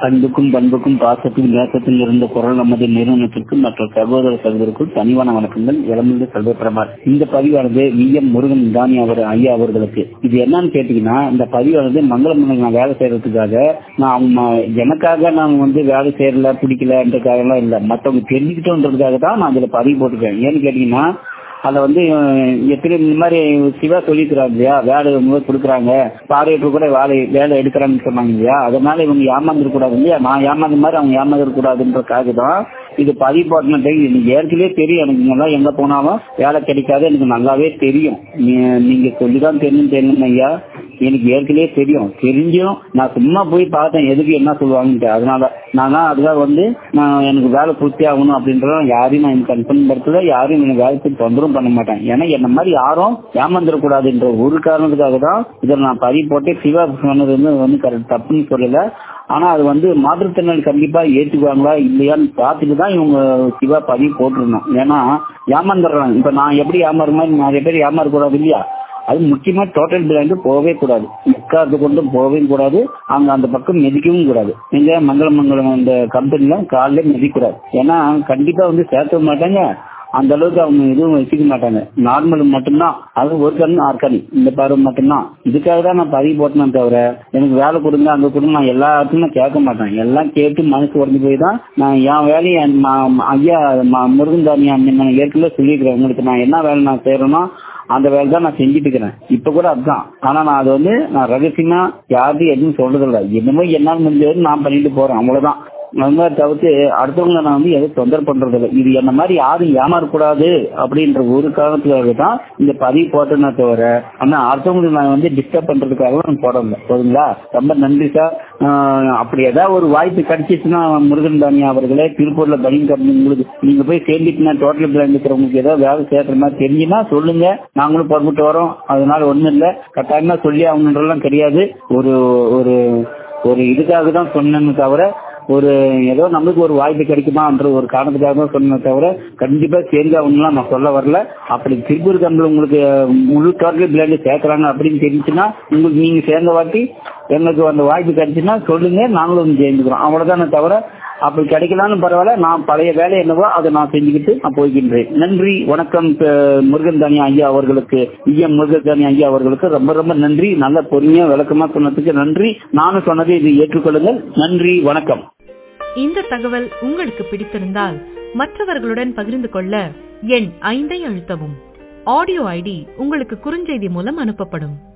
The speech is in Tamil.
அன்புக்கும் பண்புக்கும் பாசத்துக்கும் நேசத்தில் இருந்த குரல் நமது நிறுவனத்திற்கும் மற்ற சகோதர சகோதரருக்கும் தனிவான வணக்கங்கள் இளமிருந்து செல்வப்பிரமார் இந்த பதிவானது வி எம் முருகன் தானி அவர் ஐயா அவர்களுக்கு இது என்னன்னு கேட்டீங்கன்னா இந்த பதிவானது மங்களம் நான் வேலை செய்யறதுக்காக நான் அவங்க எனக்காக நான் வந்து வேலை செய்யல பிடிக்கலன்றதுக்காக எல்லாம் இல்லை மற்றவங்க தெரிஞ்சுக்கிட்டோன்றதுக்காக தான் நான் இதுல பதிவு போட்டிருக்கேன் ஏன்னு கேட்டீங்கன்னா அதுல வந்து அஹ், எத்தனை இந்த மாதிரி சிவா சொல்லிக்கிறாங்க இல்லையா வேலை இவங்க கொடுக்குறாங்க பார்வையற்ற கூட வேலை வேலை எடுக்கிறாங்கன்னு சொன்னாங்க இல்லையா அதனால இவங்க ஏமாந்துட கூடாது இல்லையா நான் ஏமாந்த மாதிரி அவங்க ஏமாந்துட கூடாதுன்றதுக்காக தான் இது பதிவு போட்டேன் எனக்கு ஏற்கனவே தெரியும் எனக்கு இங்கெல்லாம் எங்க போனாலும் வேலை கிடைக்காது எனக்கு நல்லாவே தெரியும் நீ- நீங்க சொல்லிதான் தெரியும் தெரியும் ஐயா எனக்கு ஏற்கனவே தெரியும் தெரிஞ்சும் நான் சும்மா போய் பார்த்தேன் எதுக்கு என்ன சொல்லுவாங்கன்ட்டு அதனால நான் அதுக்காக வந்து நான் எனக்கு வேலை பூர்த்தி ஆகணும் அப்படின்றத யாரையும் நான் கன்ஃபார்ம் படுத்தல யாரும் எனக்கு வேலைக்கு தொந்தரவும் பண்ண மாட்டேன் ஏன்னா என்ன மாதிரி யாரும் ஏமாந்துடக்கூடாதுன்ற ஒரு காரணத்துக்காக தான் இதில் நான் பதிவு போட்டு சிவா சொன்னது வந்து வந்து கரெக்ட் தப்புன்னு சொல்லல ஆனா அது வந்து மாற்றுத்திறனாளி கண்டிப்பா ஏற்றுக்குவாங்களா இல்லையான்னு பார்த்துட்டு தான் இவங்க சிவா பதிவு போட்டுருணும் ஏன்னா ஏமாந்துடுறாங்க இப்ப நான் எப்படி ஏமாறு மாதிரி நிறைய பேர் ஏமாறக்கூடாது இல்லையா அது முக்கியமா டோட்டல் பிராண்டு போகவே கூடாது முக்காது கொண்டும் போகவே கூடாது அங்க அந்த பக்கம் மிதிக்கவும் கூடாது நீங்க மங்களம் மங்களம் அந்த கம்பெனில காலையில மிதிக்கூடாது ஏன்னா கண்டிப்பா வந்து சேர்க்க மாட்டாங்க அந்த அளவுக்கு அவங்க எதுவும் வச்சுக்க மாட்டாங்க நார்மல் மட்டும்தான் அது ஒரு கண் ஆறு கண் இந்த பருவ மட்டும்தான் இதுக்காக தான் நான் பதிவு போட்டேன் தவிர எனக்கு வேலை கொடுங்க அங்க கொடுங்க நான் எல்லா இடத்துலையும் நான் கேட்க மாட்டேன் எல்லாம் கேட்டு மனசு உடஞ்சு போய் தான் நான் என் வேலையை என் ம- ஐயா ம- முருகன்தானி நான் ஏற்கனவே சொல்லியிருக்கிறேன் உங்களுக்கு நான் என்ன வேலை நான் செய்யறேனோ அந்த வேலை தான் நான் செஞ்சுட்டு இருக்கிறேன் இப்ப கூட அதுதான் ஆனா நான் அது வந்து நான் ரகசியமா யார்ட்டும் எதுவும் சொல்றது இல்ல என்னமோ என்னால் முடிஞ்சது நான் பண்ணிட்டு போறேன் அவ்வளவுதான் அந்த மாதிரி தவிர்த்து அடுத்தவங்களை நான் வந்து எதுவும் தொந்தரவு பண்றது இல்லை இது என்ன மாதிரி யாரும் ஏமாறக்கூடாது அப்படின்ற ஒரு காரணத்துக்காக தான் இந்த பதிவு போட்டேன்னா தவிர ஆனா அடுத்தவங்களுக்கு நான் வந்து டிஸ்டர்ப் பண்றதுக்காக நான் போடல போதுங்களா ரொம்ப நன்றி சார் ஆஹ் அப்படி ஏதாவது ஒரு வாய்ப்பு கிடைச்சிச்சுன்னா முருகன் தானியா அவர்களே திருப்பூர்ல பனியன் கம்பெனி உங்களுக்கு நீங்க போய் சேர்ந்துட்டுனா டோட்டல் பிளான் இருக்கிறவங்களுக்கு ஏதாவது வேலை சேர்க்கிற மாதிரி தெரிஞ்சுன்னா சொல்லுங்க நாங்களும் பொறுப்பிட்டு வரோம் அதனால ஒண்ணும் இல்ல கட்டாயமா சொல்லி அவங்கன்றெல்லாம் கிடையாது ஒரு ஒரு ஒரு இதுக்காக தான் சொன்னேன்னு தவிர ஒரு ஏதோ நம்மளுக்கு ஒரு வாய்ப்பு கிடைக்குமான்ற ஒரு காரணத்துக்காக தான் சொன்னே தவிர கண்டிப்பா சேர்ந்து அவங்களாம் நான் சொல்ல வரல அப்படி திருப்பூர் கம்பெனி உங்களுக்கு முழு டோட்டல் பிளாண்ட் சேர்க்கறாங்க அப்படின்னு தெரிஞ்சுன்னா உங்களுக்கு நீங்க சேர்ந்த வாட்டி எங்களுக்கு அந்த வாய்ப்பு கிடைச்சுன்னா சொல்லுங்க நாங்களும் வந்து சேர்ந்துக்கிறோம் அவ்வளவுதானே தவிர அப்படி கிடைக்கலாம்னு பரவாயில்ல நான் பழைய வேலை என்னவோ அதை நான் செஞ்சுக்கிட்டு நான் போய்கின்றேன் நன்றி வணக்கம் அஹ், முருகன் தானி ஐயா அவர்களுக்கு ஐயம் முருகன் தானி ஐயா அவர்களுக்கு ரொம்ப ரொம்ப நன்றி நல்ல பொறுமையா விளக்கமா சொன்னதுக்கு நன்றி நானும் சொன்னதை இது ஏற்றுக்கொள்ளுங்கள் நன்றி வணக்கம் இந்த தகவல் உங்களுக்கு பிடித்திருந்தால் மற்றவர்களுடன் பகிர்ந்து கொள்ள எண் ஐந்தை அழுத்தவும் ஆடியோ ஐடி உங்களுக்கு குறுஞ்செய்தி மூலம் அனுப்பப்படும்